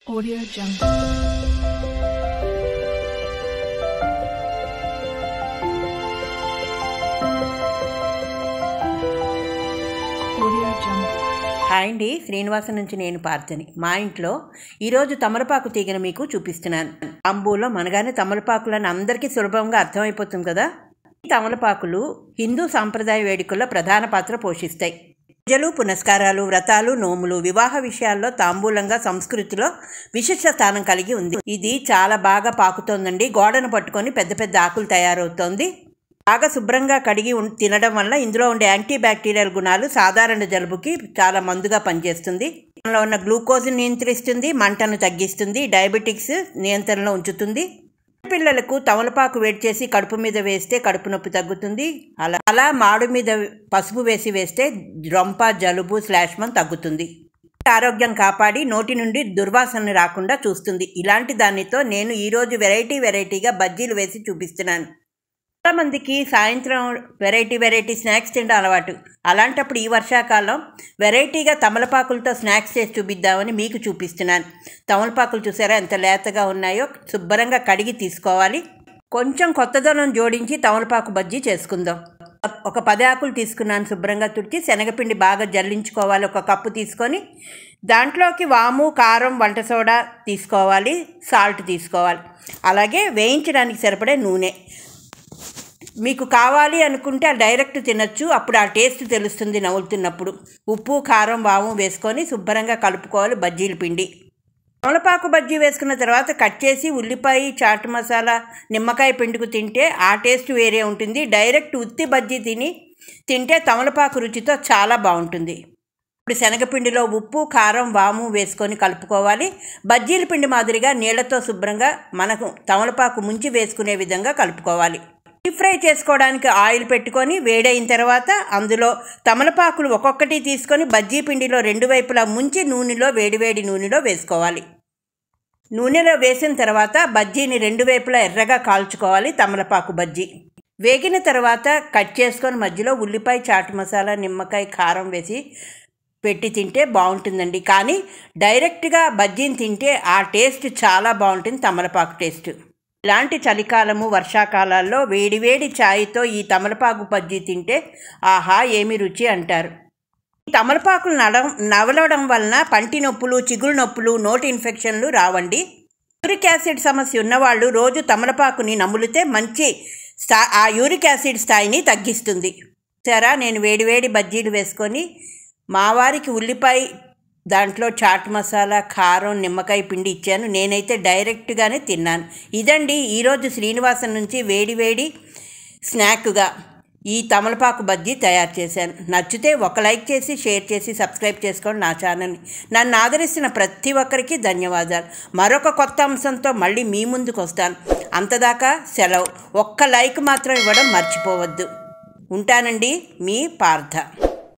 Audio Jungle. Audio Jungle. Hi అండి శ్రీనివాసం నుంచి నేను పార్థని మా ఇంట్లో ఈరోజు తమలపాకు తీగను మీకు చూపిస్తున్నాను అంబూలో మనగానే తమలపాకులను అందరికీ సులభంగా అర్థమైపోతుంది కదా ఈ తమలపాకులు హిందూ సాంప్రదాయ వేడుకల్లో ప్రధాన పాత్ర పోషిస్తాయి పూజలు పునస్కారాలు వ్రతాలు నోములు వివాహ విషయాల్లో తాంబూలంగా సంస్కృతిలో విశిష్ట స్థానం కలిగి ఉంది ఇది చాలా బాగా పాకుతోందండి గోడను పట్టుకొని పెద్ద పెద్ద ఆకులు తయారవుతోంది బాగా శుభ్రంగా కడిగి ఉం- తినడం వల్ల ఇందులో ఉండే యాంటీ బ్యాక్టీరియల్ గుణాలు సాధారణ జలుబుకి చాలా మందుగా పనిచేస్తుంది ఇందులో ఉన్న గ్లూకోజ్ నియంత్రిస్తుంది మంటను తగ్గిస్తుంది డయాబెటిక్స్ నియంత్రణలో ఉంచుతుంది పిల్లలకు తమలపాకు వేడి చేసి కడుపు మీద వేస్తే కడుపు నొప్పి తగ్గుతుంది అలా అలా మాడు మీద పసుపు వేసి వేస్తే రొంప జలుబు శ్లాష్మం తగ్గుతుంది ఆరోగ్యం కాపాడి నోటి నుండి దుర్వాసన రాకుండా చూస్తుంది ఇలాంటి దానితో నేను ఈరోజు వెరైటీ వెరైటీగా బజ్జీలు వేసి చూపిస్తున్నాను చాలా మందికి సాయంత్రం వెరైటీ వెరైటీ స్నాక్స్ తినడం అలవాటు అలాంటప్పుడు ఈ వర్షాకాలం వెరైటీగా తమలపాకులతో స్నాక్స్ చేసి చూపిద్దామని మీకు చూపిస్తున్నాను తమలపాకులు చూసారా ఎంత లేతగా ఉన్నాయో శుభ్రంగా కడిగి తీసుకోవాలి కొంచెం కొత్తదనం జోడించి తమలపాకు బజ్జీ చేసుకుందాం ఒక పది ఆకులు తీసుకున్నాను శుభ్రంగా తుడిచి శనగపిండి బాగా జల్లించుకోవాలి ఒక కప్పు తీసుకొని దాంట్లోకి వాము కారం వంట సోడా తీసుకోవాలి సాల్ట్ తీసుకోవాలి అలాగే వేయించడానికి సరిపడే నూనె మీకు కావాలి అనుకుంటే ఆ డైరెక్ట్ తినచ్చు అప్పుడు ఆ టేస్ట్ తెలుస్తుంది నవ్వులుతున్నప్పుడు ఉప్పు కారం వాము వేసుకొని శుభ్రంగా కలుపుకోవాలి బజ్జీల పిండి తమలపాకు బజ్జీ వేసుకున్న తర్వాత కట్ చేసి ఉల్లిపాయ చాట్ మసాలా నిమ్మకాయ పిండుకు తింటే ఆ టేస్ట్ వేరే ఉంటుంది డైరెక్ట్ ఉత్తి బజ్జీ తిని తింటే తమలపాకు రుచితో చాలా బాగుంటుంది ఇప్పుడు శనగపిండిలో ఉప్పు కారం వాము వేసుకొని కలుపుకోవాలి బజ్జీల పిండి మాదిరిగా నీళ్లతో శుభ్రంగా మనకు తమలపాకు ముంచి వేసుకునే విధంగా కలుపుకోవాలి డీప్ ఫ్రై చేసుకోవడానికి ఆయిల్ పెట్టుకొని వేడైన తర్వాత అందులో తమలపాకులు ఒక్కొక్కటి తీసుకొని బజ్జీ పిండిలో రెండు వైపులా ముంచి నూనెలో వేడివేడి నూనెలో వేసుకోవాలి నూనెలో వేసిన తర్వాత బజ్జీని రెండు వైపులా ఎర్రగా కాల్చుకోవాలి తమలపాకు బజ్జీ వేగిన తర్వాత కట్ చేసుకొని మధ్యలో ఉల్లిపాయ చాటు మసాలా నిమ్మకాయ కారం వేసి పెట్టి తింటే బాగుంటుందండి కానీ డైరెక్ట్గా బజ్జీని తింటే ఆ టేస్ట్ చాలా బాగుంటుంది తమలపాకు టేస్ట్ ఇలాంటి చలికాలము వర్షాకాలాల్లో వేడివేడి ఛాయ్తో ఈ తమలపాకు బజ్జీ తింటే ఆహా ఏమి రుచి అంటారు ఈ తమలపాకులు నడ నవలడం వలన పంటి నొప్పులు చిగురు నొప్పులు నోటి ఇన్ఫెక్షన్లు రావండి యూరిక్ యాసిడ్ సమస్య ఉన్నవాళ్ళు రోజు తమలపాకుని నములితే మంచి స్థా ఆ యూరిక్ యాసిడ్ స్థాయిని తగ్గిస్తుంది సరే నేను వేడివేడి బజ్జీలు వేసుకొని మా వారికి ఉల్లిపాయ దాంట్లో చాట్ మసాలా కారం నిమ్మకాయ పిండి ఇచ్చాను నేనైతే డైరెక్ట్గానే తిన్నాను ఇదండి ఈరోజు శ్రీనివాసం నుంచి వేడివేడి స్నాక్గా ఈ తమలపాకు బజ్జీ తయారు చేశాను నచ్చితే ఒక లైక్ చేసి షేర్ చేసి సబ్స్క్రైబ్ చేసుకోండి నా ఛానల్ని నన్ను ఆదరిస్తున్న ప్రతి ఒక్కరికి ధన్యవాదాలు మరొక కొత్త అంశంతో మళ్ళీ మీ ముందుకు వస్తాను అంతదాకా సెలవు ఒక్క లైక్ మాత్రం ఇవ్వడం మర్చిపోవద్దు ఉంటానండి మీ పార్థ